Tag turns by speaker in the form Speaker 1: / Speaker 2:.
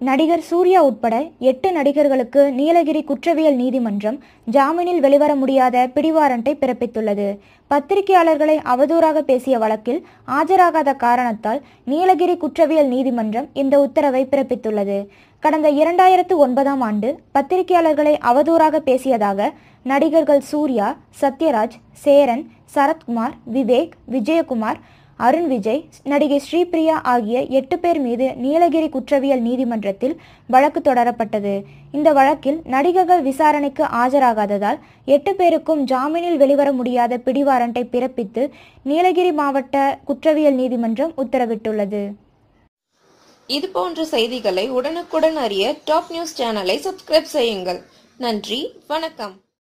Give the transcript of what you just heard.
Speaker 1: நடிகர் சூர்யா உட்பட எட்டு நடிகர்களுக்கு நீலகிரி குற்றவியல் நீதிமன்றம் ஜாமீனில் வெளிவர முடியாத பிடிவாரண்டை பிறப்பித்துள்ளது பத்திரிகையாளர்களை அவதூறாக பேசிய வழக்கில் ஆஜராகாத காரணத்தால் நீலகிரி குற்றவியல் நீதிமன்றம் இந்த உத்தரவை பிறப்பித்துள்ளது கடந்த இரண்டாயிரத்து ஒன்பதாம் ஆண்டு பத்திரிகையாளர்களை அவதூறாக பேசியதாக நடிகர்கள் சூர்யா சத்யராஜ் சேரன் சரத்குமார் விவேக் விஜயகுமார் அருண் விஜய் நடிகை ஸ்ரீபிரியா ஆகிய எட்டு பேர் மீது நீலகிரி குற்றவியல் நீதிமன்றத்தில் வழக்கு தொடரப்பட்டது இந்த வழக்கில் நடிகர்கள் விசாரணைக்கு ஆஜராகாததால் எட்டு பேருக்கும் ஜாமீனில் வெளிவர முடியாத பிடிவாரண்டை பிறப்பித்து நீலகிரி மாவட்ட குற்றவியல் நீதிமன்றம் உத்தரவிட்டுள்ளது
Speaker 2: இது போன்ற செய்திகளை உடனுக்குடன் அறிய டாப் நியூஸ் சேனலை சப்ஸ்கிரைப் செய்யுங்கள் நன்றி வணக்கம்